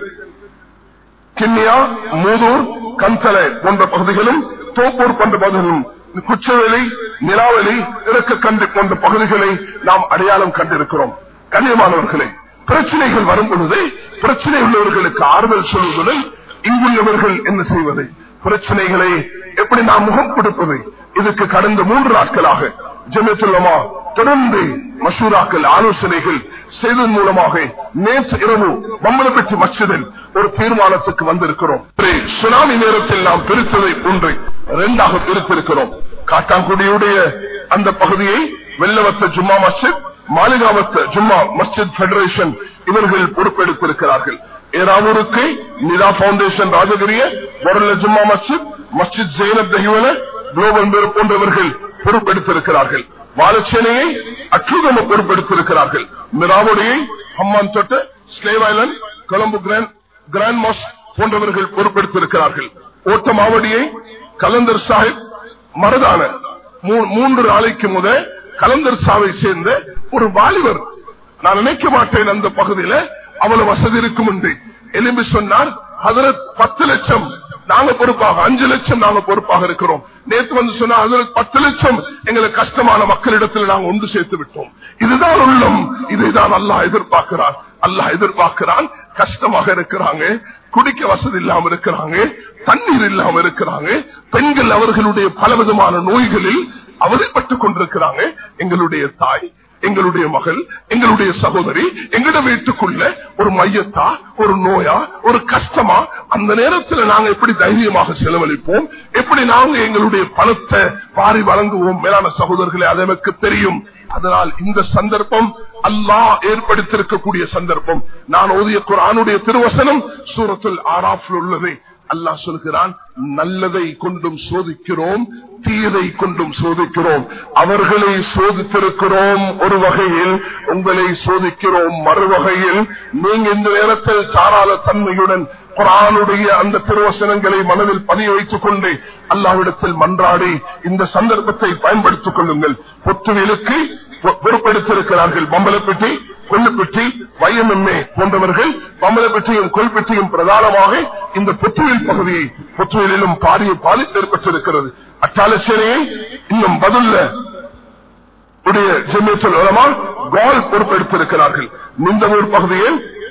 கிண்ணியா மூதூர் கந்தலை போன்ற பகுதிகளும் தோப்பூர் போன்ற பகுதிகளும் குச்சவெளி நிலாவெளி இறக்கக்கண்டு போன்ற பகுதிகளை நாம் அடையாளம் கண்டிருக்கிறோம் கண்ணியமானவர்களே பிரச்சனைகள் வரும் பொழுது பிரச்சனை உள்ளவர்களுக்கு ஆறுதல் சொல்வதுடன் இங்குள்ளவர்கள் என்ன செய்வது பிரச்சனைகளை எப்படி நாம் முகம் கொடுப்பது இதுக்கு கடந்த மூன்று நாட்களாக ஜெமித்துள்ளமா தொடர்ந்து மசூராக்கள் ஆலோசனைகள் செய்ததன் மூலமாக நேற்று இரவு மம்மலப்பட்டி மச்சிதில் ஒரு தீர்மானத்துக்கு வந்திருக்கிறோம் சுனாமி நேரத்தில் நாம் பிரித்ததை ஒன்றை இரண்டாக பிரித்திருக்கிறோம் காட்டாங்குடியுடைய அந்த பகுதியை வெள்ளவத்த ஜும்மா மஸ்ஜித் மாளிகாவத்த ஜும்மா மஸ்ஜித் பெடரேஷன் இவர்கள் பொறுப்பெடுத்திருக்கிறார்கள் ஏராவூருக்கு நிதா பவுண்டேஷன் ராஜகிரிய பொருள ஜும்மா மஸ்ஜித் மஸ்ஜித் ஜெயினப் தஹிவன குளோபல் மேர் போன்றவர்கள் பொறுப்பெடுத்திருக்கிறார்கள் வாழச்சேனையை அச்சுதம பொறுப்பெடுத்திருக்கிறார்கள் மிராவுடையை ஹம்மான் தொட்ட Slave Island Colombo grand grand mosque போன்றவர்கள் பொறுப்பெடுத்திருக்கிறார்கள் ஓட்டமாவடியை கலந்தர் சாஹிப் மரதான மூ- மூன்று நாளைக்கு முத கலந்தர் சாவை சேர்ந்த ஒரு வாலிபர் நான் நினைக்க மாட்டேன் அந்த பகுதியில அவ்வளவு வசதி இருக்கும் என்று எலும்பி சொன்னார் அதுல பத்து லட்சம் நாங்க பொறுப்பாக அஞ்சு லட்சம் நாங்க பொறுப்பாக இருக்கிறோம் நேற்று வந்து சொன்னா அதுல பத்து லட்சம் எங்களுக்கு கஷ்டமான மக்களிடத்தில் நாங்க ஒன்று சேர்த்து விட்டோம் இதுதான் உள்ளம் இதைதான் அல்லாஹ் எதிர்பார்க்கிறார் அல்லாஹ் எதிர்பார்க்கிறான் கஷ்டமாக இருக்கிறாங்க குடிக்க வசதி இல்லாம இருக்கிறாங்க தண்ணீர் இல்லாம இருக்கிறாங்க பெண்கள் அவர்களுடைய பலவிதமான நோய்களில் அவதிப்பட்டுக் கொண்டிருக்கிறாங்க எங்களுடைய தாய் எங்களுடைய மகள் எங்களுடைய சகோதரி எங்கட வீட்டுக்குள்ள ஒரு மையத்தா ஒரு நோயா ஒரு கஷ்டமா அந்த நேரத்தில் நாங்க எப்படி தைரியமாக செலவழிப்போம் எப்படி நாங்க எங்களுடைய பணத்தை வாரி வழங்குவோம் மேலான சகோதரர்களே அது எனக்கு தெரியும் அதனால் இந்த சந்தர்ப்பம் அல்லாஹ் ஏற்படுத்தியிருக்கக்கூடிய சந்தர்ப்பம் நான் ஓதிய குரானுடைய திருவசனம் சூரத்தில் ஆராஃபில் உள்ளது அல்லாஹ் சொல்கிறான் நல்லதை கொண்டும் சோதிக்கிறோம் தீயதை கொண்டும் சோதிக்கிறோம் அவர்களை சோதித்திருக்கிறோம் ஒரு வகையில் உங்களை சோதிக்கிறோம் மறுவகையில் நீங்க இந்த நேரத்தில் தாராள தன்மையுடன் குரானுடைய அந்த திருவசனங்களை மனதில் பதிய வைத்துக் கொண்டு அல்லாவிடத்தில் மன்றாடி இந்த சந்தர்ப்பத்தை பயன்படுத்திக் கொள்ளுங்கள் பொத்துவிலுக்கு பொ- பொறுப்பெடுத்திருக்கிறார்கள் பம்பலப்பட்டி கொல்லுப்பட்டி வையமெம்மே போன்றவர்கள் பம்பலப்பட்டியும் கொல்பெட்டியும் பிரதானமாக இந்த புத்துவில் பகுதியை புத்துவிலும் பாரிய பாதிப்பு ஏற்பட்டிருக்கிறது அட்டாளச்சேனையை இன்னும் பதில்ல உடைய ஜெமியத்தில் உலமா கோல் பொறுப்பெடுத்திருக்கிறார்கள் நிந்தவூர் பகுதியில்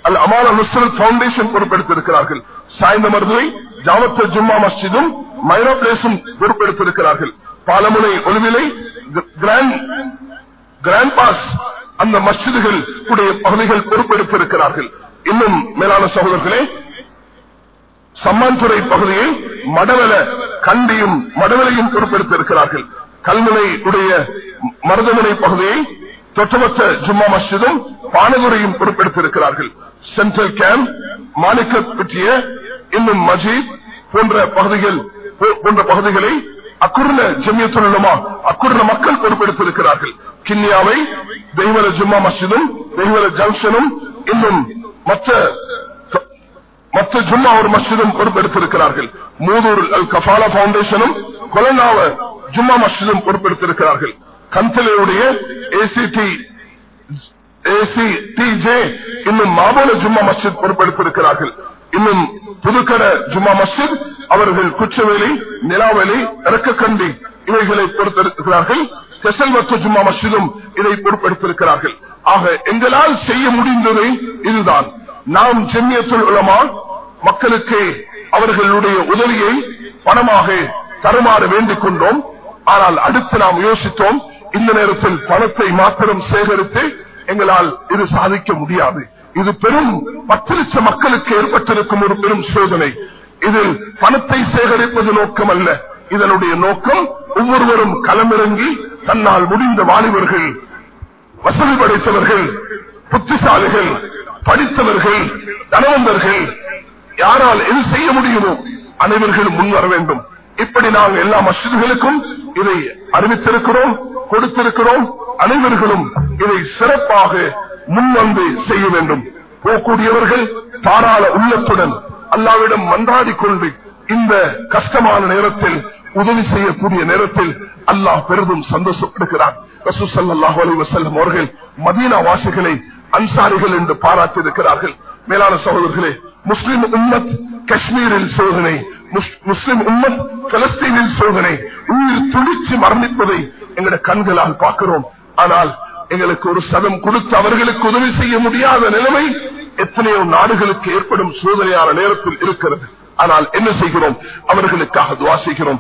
அல் அமான நுஸ்ரத் பவுண்டேஷன் பொறுப்பெடுத்திருக்கிறார்கள் சாய்ந்த மருதுவை ஜாமத்த ஜும்மா மஸ்ஜிதும் மைரோ பிளேஸும் பொறுப்பெடுத்திருக்கிறார்கள் பாலமுனை ஒலிவிலை கிராண்ட் கிராண்ட் பாஸ் அந்த மஸ்ஜிதுகள் உடைய பகுதிகள் பொறுப்பெடுத்திருக்கிறார்கள் இன்னும் மேலான சகோதரர்களே சம்மான்துறை பகுதியை மடவல கண்டியும் மடவலையும் பொறுப்பெடுத்திருக்கிறார்கள் கல்முனை உடைய மருதமுனை பகுதியை தொட்டமத்த ஜும்மா மஸ்ஜிதும் பானதுரையும் பொறுப்பெடுத்திருக்கிறார்கள் சென்ட்ரல் கேம்ப் மாணிக்க பற்றிய இன்னும் மஜீத் போன்ற பகுதிகள் போன்ற பகுதிகளை அக்குர்ண ஜமியத்துலமா அக்குர்ண மக்கள் பொறுப்பெடுத்திருக்கிறார்கள் கிண்ணியாவை தெய்வல ஜும்மா மஸ்ஜிதும் தெய்வல ஜங்ஷனும் இன்னும் மற்ற மற்ற ஜும்மா ஒரு மஸ்ஜிதும் பொறுப்பெடுத்திருக்கிறார்கள் மூதூர் அல் கஃபாலா பவுண்டேஷனும் கொலனாவ ஜும்மா மஸ்ஜிதும் பொறுப்பெடுத்திருக்கிறார்கள் கந்தலையுடைய ஏசிடி ஏசிடிஜே இன்னும் மாபோல ஜும்மா மஸ்ஜித் பொறுப்பெடுத்திருக்கிறார்கள் இன்னும் புதுக்கட ஜும்மா மஸ்ஜித் அவர்கள் குச்சவேலி நிலாவேலி இறக்கக்கண்டி இவைகளை பொறுத்திருக்கிறார்கள் கெசல்வத்து ஜும்மா மஸ்ஜிதும் இதை பொறுப்பெடுத்திருக்கிறார்கள் ஆக எங்களால் செய்ய முடிந்தது இதுதான் நாம் ஜெமியத்துல் உலமா மக்களுக்கு அவர்களுடைய உதவியை பணமாக தருமாறு வேண்டிக் கொண்டோம் ஆனால் அடுத்து நாம் யோசித்தோம் இந்த நேரத்தில் பணத்தை மாத்திரம் சேகரித்து எங்களால் இது சாதிக்க முடியாது இது பெரும் பத்து லட்சம் மக்களுக்கு ஏற்பட்டிருக்கும் ஒரு பெரும் சோதனை இதில் பணத்தை சேகரிப்பது நோக்கம் அல்ல இதனுடைய நோக்கம் ஒவ்வொருவரும் களமிறங்கி தன்னால் முடிந்த வாலிபர்கள் வசதி படைத்தவர்கள் புத்திசாலிகள் படித்தவர்கள் தனவந்தர்கள் யாரால் எது செய்ய முடியுமோ அனைவர்களும் முன் வர வேண்டும் இப்படி நாங்கள் எல்லா மசிதிகளுக்கும் இதை அறிவித்திருக்கிறோம் கொடுத்திருக்கிறோம் அனைவர்களும் இதை சிறப்பாக முன்வந்து செய்ய வேண்டும் போகக்கூடியவர்கள் தாராள உள்ளத்துடன் அல்லாவிடம் மன்றாடி கொண்டு இந்த கஷ்டமான நேரத்தில் உதவி செய்யக்கூடிய நேரத்தில் அல்லாஹ் பெரிதும் சந்தோஷப்படுகிறார் ரசூசல்லாஹு அலி வசல்லம் அவர்கள் மதீனா வாசிகளை அன்சாரிகள் என்று பாராட்டியிருக்கிறார்கள் மேலான சகோதரர்களே முஸ்லிம் உம்மத் காஷ்மீரில் சோதனை முஸ்லிம் உம்மத் பலஸ்தீனில் சோதனை உயிர் துடிச்சு மரணிப்பதை எங்களுடைய கண்களால் பார்க்கிறோம் ஆனால் எங்களுக்கு ஒரு சதம் கொடுத்து அவர்களுக்கு உதவி செய்ய முடியாத நிலைமை எத்தனையோ நாடுகளுக்கு ஏற்படும் சோதனையான நேரத்தில் இருக்கிறது ஆனால் என்ன செய்கிறோம் அவர்களுக்காக துவா செய்கிறோம்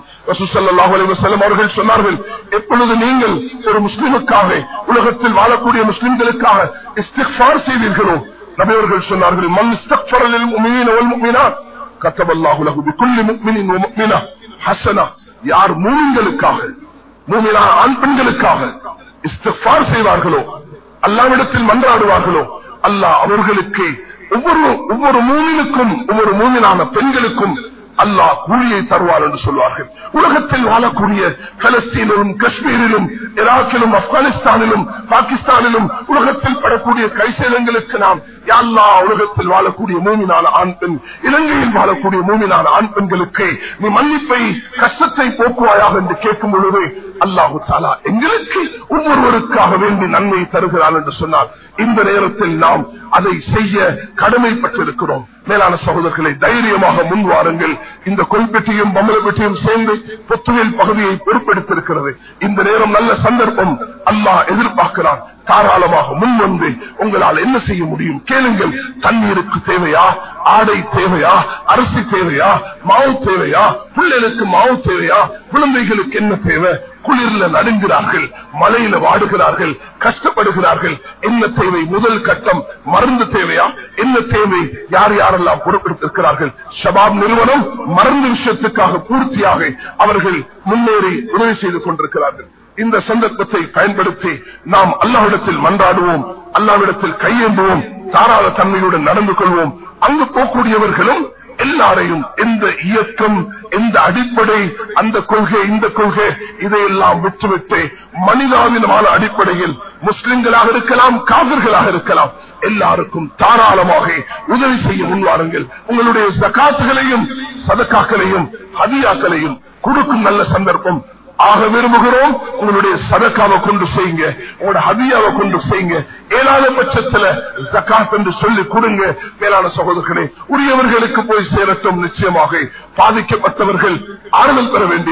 அவர்கள் சொன்னார்கள் எப்பொழுது நீங்கள் ஒரு முஸ்லிமுக்காக உலகத்தில் வாழக்கூடிய முஸ்லிம்களுக்காக இஸ்திஃபார் செய்வீர்களோ நபியவர்கள் சொன்னார்கள் மண் இஸ்தக்ஃபரலில் முஃமினீன வல் முஃமினாத் கத்தபல்லாஹு லஹு பிகுல்லி முஃமினின் வ முஃமினா ஹஸனா யார் மூமின்களுக்காக மூமினா ஆண் பெண்களுக்காக இஸ்திஃபார் செய்வார்களோ அல்லாவிடத்தில் மன்றாடுவார்களோ அல்லாஹ் அவர்களுக்கு ஒவ்வொரு ஒவ்வொரு மூமினுக்கும் ஒவ்வொரு மூமினான பெண்களுக்கும் அல்லாஹ் கூலியை தருவார் என்று சொல்வார்கள் உலகத்தில் வாழக்கூடிய பலஸ்தீனிலும் காஷ்மீரிலும் ஈராக்கிலும் ஆப்கானிஸ்தானிலும் பாகிஸ்தானிலும் உலகத்தில் படக்கூடிய கைசேலங்களுக்கு நாம் யாழ்லா உலகத்தில் வாழக்கூடிய மூமினான ஆண் பெண் இலங்கையில் வாழக்கூடிய மூமினான ஆண் பெண்களுக்கு நீ மன்னிப்பை கஷ்டத்தை போக்குவாயாக என்று கேட்கும் பொழுது அல்லாஹு தாலா எங்களுக்கு ஒவ்வொருவருக்காக வேண்டி நன்மை தருகிறான் என்று சொன்னார் இந்த நேரத்தில் நாம் அதை செய்ய கடமைப்பட்டிருக்கிறோம் மேலான சகோதரர்களை தைரியமாக முன்வாருங்கள் இந்த கொல்பெட்டியும் பம்பலப்பெட்டியும் சேர்ந்து பொத்துவேல் பகுதியை பொறுப்பெடுத்திருக்கிறது இந்த நேரம் நல்ல சந்தர்ப்பம் அல்லாஹ் எதிர்பார்க்கிறான் தாராளமாக முன் வந்து உங்களால் என்ன செய்ய முடியும் கேளுங்கள் தண்ணீருக்கு தேவையா ஆடை தேவையா அரிசி தேவையா மாவு தேவையா பிள்ளைகளுக்கு மாவு தேவையா குழந்தைகளுக்கு என்ன தேவை குளிர்ல நடுங்கிறார்கள் மழையில வாடுகிறார்கள் கஷ்டப்படுகிறார்கள் என்ன தேவை முதல் கட்டம் மருந்து தேவையா என்ன தேவை யார் யாரெல்லாம் பொறுப்பெடுத்திருக்கிறார்கள் ஷபாப் நிறுவனம் மருந்து விஷயத்துக்காக பூர்த்தியாக அவர்கள் முன்னேறி உதவி செய்து கொண்டிருக்கிறார்கள் இந்த சந்தர்ப்பத்தை பயன்படுத்தி நாம் அல்லாவிடத்தில் மன்றாடுவோம் அல்லாவிடத்தில் கையேந்துவோம் தாராள தன்மையுடன் நடந்து கொள்வோம் அங்கு போகக்கூடியவர்களும் எல்லாரையும் எந்த இயக்கம் எந்த அடிப்படை அந்த கொள்கை இந்த கொள்கை இதையெல்லாம் விட்டுவிட்டு மனிதாபினமான அடிப்படையில் முஸ்லிம்களாக இருக்கலாம் காவிர்களாக இருக்கலாம் எல்லாருக்கும் தாராளமாக உதவி செய்ய முன்வாருங்கள் உங்களுடைய சகாத்துகளையும் சதக்காக்களையும் ஹதியாக்களையும் கொடுக்கும் நல்ல சந்தர்ப்பம் ஆக விரும்புகிறோம் உங்களுடைய சதக்காவை கொண்டு செய்யுங்க உங்களோட ஹதியாவை கொண்டு செய்யுங்க ஏழாத பட்சத்துல ஜக்காத் என்று சொல்லி கொடுங்க மேலான சகோதரர்களே உரியவர்களுக்கு போய் சேரட்டும் நிச்சயமாக பாதிக்கப்பட்டவர்கள் ஆறுதல் பெற வேண்டியவர்கள்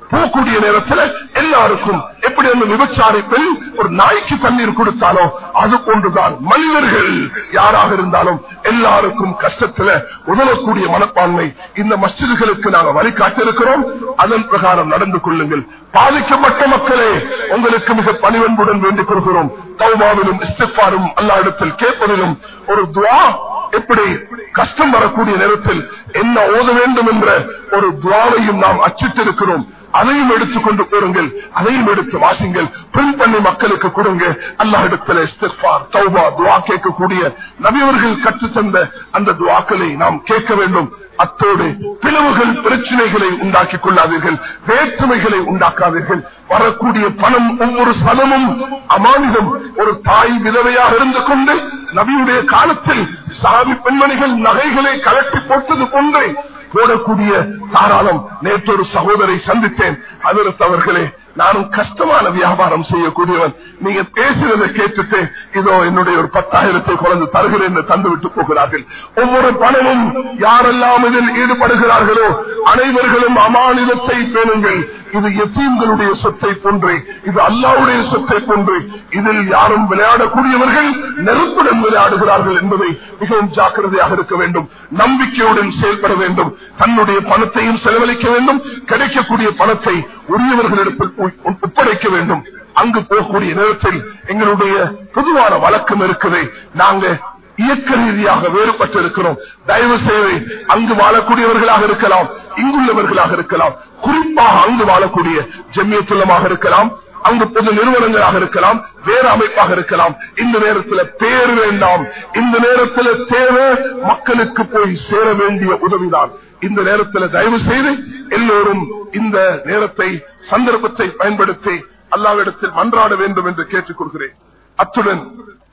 போகக்கூடிய நேரத்தில் எல்லாருக்கும் எப்படி அந்த விபச்சாரி பெண் ஒரு நாய்க்கு தண்ணீர் கொடுத்தாலோ அது போன்றுதான் மனிதர்கள் யாராக இருந்தாலும் எல்லாருக்கும் கஷ்டத்துல உதவக்கூடிய மனப்பான்மை இந்த மஸ்ஜிதுகளுக்கு நாங்கள் வழிகாட்டிருக்கிறோம் அதன் பிரகாரம் நடந்து கொள்ளுங்கள் பாதிக்கப்பட்ட மக்களே உங்களுக்கு மிக பணிவன்புடன் வேண்டிக் கொள்கிறோம் தௌமாவிலும் இஸ்திஃபாரும் அல்லா இடத்தில் கேட்பதிலும் ஒரு துவா எப்படி கஷ்டம் வரக்கூடிய நேரத்தில் என்ன ஓத வேண்டும் என்ற ஒரு துவாவையும் நாம் அச்சிட்டிருக்கிறோம் அதையும் எடுத்துக் கொண்டு போருங்கள் அதையும் எடுத்து வாசிங்கள் பிரிண்ட் பண்ணி மக்களுக்கு கொடுங்க அல்லா இடத்துல இஸ்திஃபார் தௌபா துவா கேட்கக்கூடிய நபியவர்கள் கற்றுத் தந்த அந்த துவாக்களை நாம் கேட்க வேண்டும் அத்தோடு பிளவுகள் பிரச்சனைகளை உண்டாக்கிக் கொள்ளாதீர்கள் வேற்றுமைகளை உண்டாக்காதீர்கள் வரக்கூடிய பணம் ஒவ்வொரு சலமும் அமானிதம் ஒரு தாய் விதவையாக இருந்து கொண்டு நபியுடைய காலத்தில் சாவி பெண்மணிகள் நகைகளை கலட்டி போட்டது போன்றே போடக்கூடிய தாராளம் நேற்று ஒரு சகோதரை சந்தித்தேன் அதற்கு அவர்களே நானும் கஷ்டமான வியாபாரம் செய்யக்கூடியவன் நீங்க பேசுறதை கேட்டுட்டு இதோ என்னுடைய ஒரு பத்தாயிரத்தை குறைந்து தருகிறேன் என்று தந்து விட்டு போகிறார்கள் ஒவ்வொரு பணமும் யாரெல்லாம் இதில் ஈடுபடுகிறார்களோ அனைவர்களும் அமானிதத்தை பேணுங்கள் இது எத்தீம்களுடைய சொத்தை போன்றே இது அல்லாவுடைய சொத்தை போன்றே இதில் யாரும் விளையாடக்கூடியவர்கள் நெருப்புடன் விளையாடுகிறார்கள் என்பதை மிகவும் ஜாக்கிரதையாக இருக்க வேண்டும் நம்பிக்கையுடன் செயல்பட வேண்டும் தன்னுடைய பணத்தையும் செலவழிக்க வேண்டும் கிடைக்கக்கூடிய பணத்தை உரியவர்களிடத்தில் ஒப்படைக்க வேண்டும் அங்கு போகக்கூடிய நேரத்தில் எங்களுடைய பொதுவான வழக்கம் இருக்குது நாங்க இயக்க ரீதியாக வேறுபட்டு இருக்கிறோம் தயவு செய்து அங்கு வாழக்கூடியவர்களாக இருக்கலாம் இங்குள்ளவர்களாக இருக்கலாம் குறிப்பாக அங்கு வாழக்கூடிய ஜெமியத்துள்ளமாக இருக்கலாம் அங்கு பொது நிறுவனங்களாக இருக்கலாம் வேறு அமைப்பாக இருக்கலாம் இந்த நேரத்தில் பேர் வேண்டாம் இந்த நேரத்தில் தேவை மக்களுக்கு போய் சேர வேண்டிய உதவிதான் இந்த நேரத்தில் தயவு செய்து எல்லோரும் இந்த நேரத்தை சந்தர்ப்பத்தை பயன்படுத்தி அல்லாவிடத்தில் மன்றாட வேண்டும் என்று கேட்டுக் கொள்கிறேன் அத்துடன்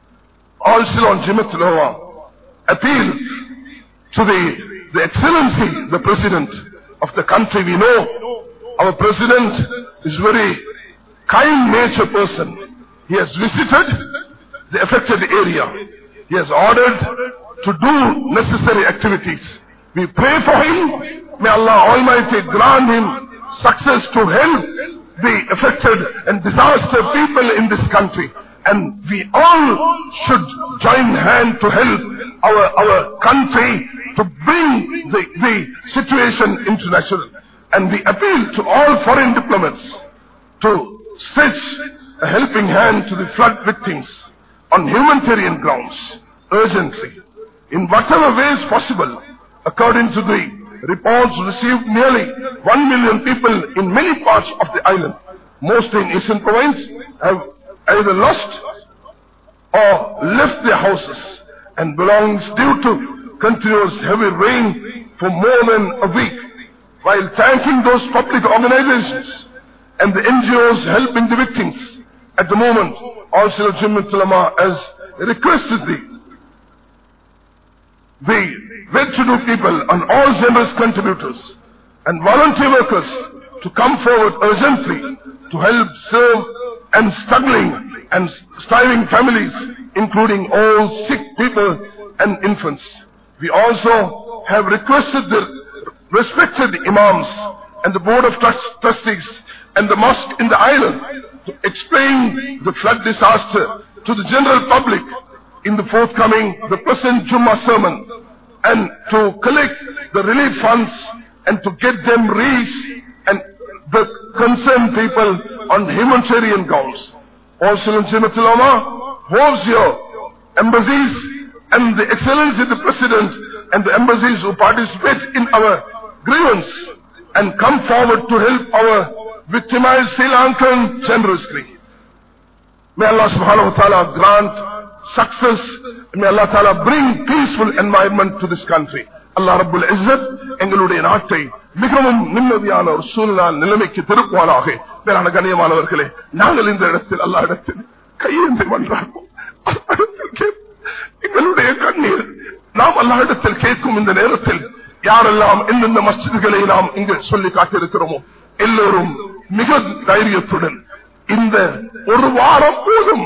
also on Jimith Nova appeals to the, the excellency, the president of the country. We know our president is very kind nature person. He has visited the affected area. He has ordered to do necessary activities. We pray for him. May Allah Almighty grant him success to help the affected and disaster people in this country. And we all should join hand to help our, our country to bring the, the situation international. And we appeal to all foreign diplomats to stretch a helping hand to the flood victims on humanitarian grounds urgently in whatever ways possible according to the reports received nearly 1 million people in many parts of the island mostly in eastern province have either lost or left their houses and belongs due to continuous heavy rain for more than a week while thanking those public organizations and the NGOs helping the victims. At the moment, also Jim Tulama has requested the, the well-to-do people and all generous contributors and volunteer workers to come forward urgently to help serve and struggling and striving families, including all sick people and infants. We also have requested the respected imams and the board of trustees and the mosque in the island to explain the flood disaster to the general public in the forthcoming, the present Jummah sermon and to collect the relief funds and to get them reached and the concerned people on humanitarian grounds. Also in Jimatulama holds your embassies and the excellency of the president and the embassies who participate in our grievance and come forward to help our victimized Sri Lankan generously. May Allah subhanahu wa ta'ala grant success. May Allah ta'ala bring peaceful environment to this country. அல்லா ரபுல் இஸ்ஸத் எங்களுடைய நாட்டை மிகவும் நிம்மதியான ஒரு சூழ்நிலை நிலைமைக்கு திருப்புவானாக மேலான கண்ணியமானவர்களே நாங்கள் இந்த இடத்தில் அல்லா இடத்தில் கையேந்தி மன்றாடுவோம் எங்களுடைய கண்ணீர் நாம் அல்லா இடத்தில் கேட்கும் இந்த நேரத்தில் யாரெல்லாம் எந்தெந்த மஸ்ஜிதுகளை நாம் இங்கு சொல்லி காட்டியிருக்கிறோமோ எல்லோரும் மிக தைரியத்துடன் இந்த ஒரு வாரம் போதும்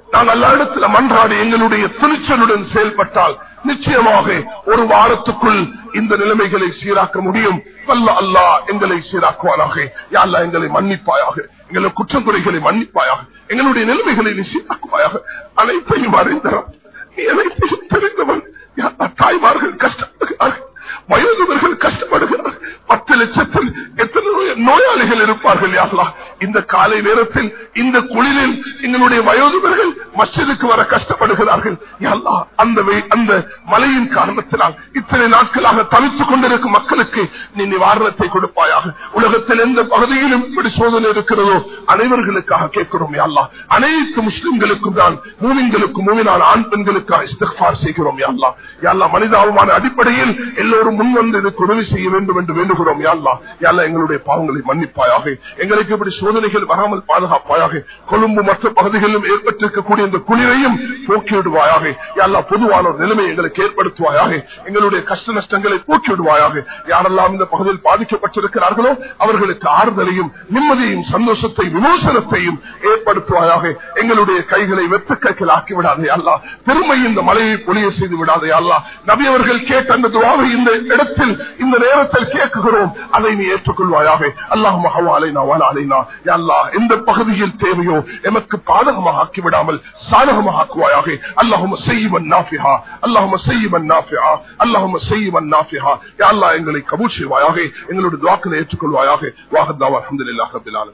நாங்கள் எல்லா இடத்துல மன்றாடி எங்களுடைய துணிச்சலுடன் செயல்பட்டால் நிச்சயமாக ஒரு வாரத்துக்குள் இந்த நிலைமைகளை சீராக்க முடியும் வல்ல அல்லாஹ் எங்களை சீராக்குவானாக யா அல்லாஹ் எங்களை மன்னிப்பாயாக எங்களை குற்றம் குறைகளை மன்னிப்பாயாக எங்களுடைய நிலைமைகளை நீ சீராக்குவாயாக அனைத்தையும் அறிந்தவன் நீ அனைத்தையும் தெரிந்தவன் யா அல்லாஹ் தாய்மார்கள் கஷ்டப்படுகிறார்கள் வயதுவர்கள் கஷ்டப்படுகிறார்கள் பத்து லட்சத்தில் எத்தனை நோய- நோயாளிகள் இருப்பார்கள் யாருலா இந்த காலை நேரத்தில் இந்த குளிரில் எங்களுடைய வயோதிபர்கள் மஸ்ஜிதுக்கு வர கஷ்டப்படுகிறார்கள் யா அல்லாஹ், அந்த வெய்- அந்த மழையின் காரணத்தினால் இத்தனை நாட்களாக தவித்துக் கொண்டிருக்கும் மக்களுக்கு நீ நிவாரணத்தை கொடுப்பாயாக உலகத்தில் எந்த பகுதியிலும் இப்படி சோதனை இருக்கிறதோ அனைவர்களுக்காக கேட்கிறோம் யா அல்லாஹ். அனைத்து முஸ்லிம்களுக்கும் தான் மூமின்களுக்கும் மூமினான ஆண் பெண்களுக்காக இஸ்திக்ஃபார் செய்கிறோம் யா அல்லாஹ். யா அல்லாஹ், மனிதாபமான அடிப்படையில் எல்லோரும் முன்வந்து இதுக்கு உதவி செய்ய வேண்டும் என்று வேண்டுகிறோம் யாழ்லா யாழ்லா எங்களுடைய பாவங்களை மன்னிப்பாயாக எங்களுக்கு இப்படி சோதனைகள் வராமல் பாதுகாப்பாயாக கொழும்பு மற்ற பகுதிகளிலும் ஏற்பட்டிருக்கக்கூடிய இந்த குளிரையும் போக்கிவிடுவாயாக யாழ்லா பொதுவான ஒரு நிலைமையை எங்களுக்கு ஏற்படுத்துவாயாக எங்களுடைய கஷ்ட நஷ்டங்களை போக்கிவிடுவாயாக யாரெல்லாம் இந்த பகுதியில் பாதிக்கப்பட்டிருக்கிறார்களோ அவர்களுக்கு ஆறுதலையும் நிம்மதியையும் சந்தோஷத்தையும் விமோசனத்தையும் ஏற்படுத்துவாயாக எங்களுடைய கைகளை வெப்ப கைகள் ஆக்கி விடாதே அல்லா பெருமை இந்த மலையை பொழிய செய்து விடாதே அல்லா நபி அவர்கள் கேட்ட அந்த துவாவை இந்த இடத்தில் இந்த நேரத்தில் கேட்குகிறோம் அதை நீ ஏற்றுக்கொள்வாயாக அல்லாஹ் மகவாலைனா வாழைனா அல்லா எந்த பகுதியில் தேவையோ எமக்கு பாதகமாக ஆக்கிவிடாமல் சாதகமாக ஆக்குவாயாக அல்லாஹும் செய்வன் நாஃபிஹா அல்லாஹும் செய்வன் நாஃபிஹா அல்லாஹும் செய்வன் நாஃபிஹா யா அல்லாஹ் எங்களை கபூல் செய்வாயாக எங்களுடைய துவாக்களை ஏற்றுக்கொள்வாயாக வாஹத்தாவா அல்ஹம்துலில்லாஹ் ரப்பில் ஆலமீன்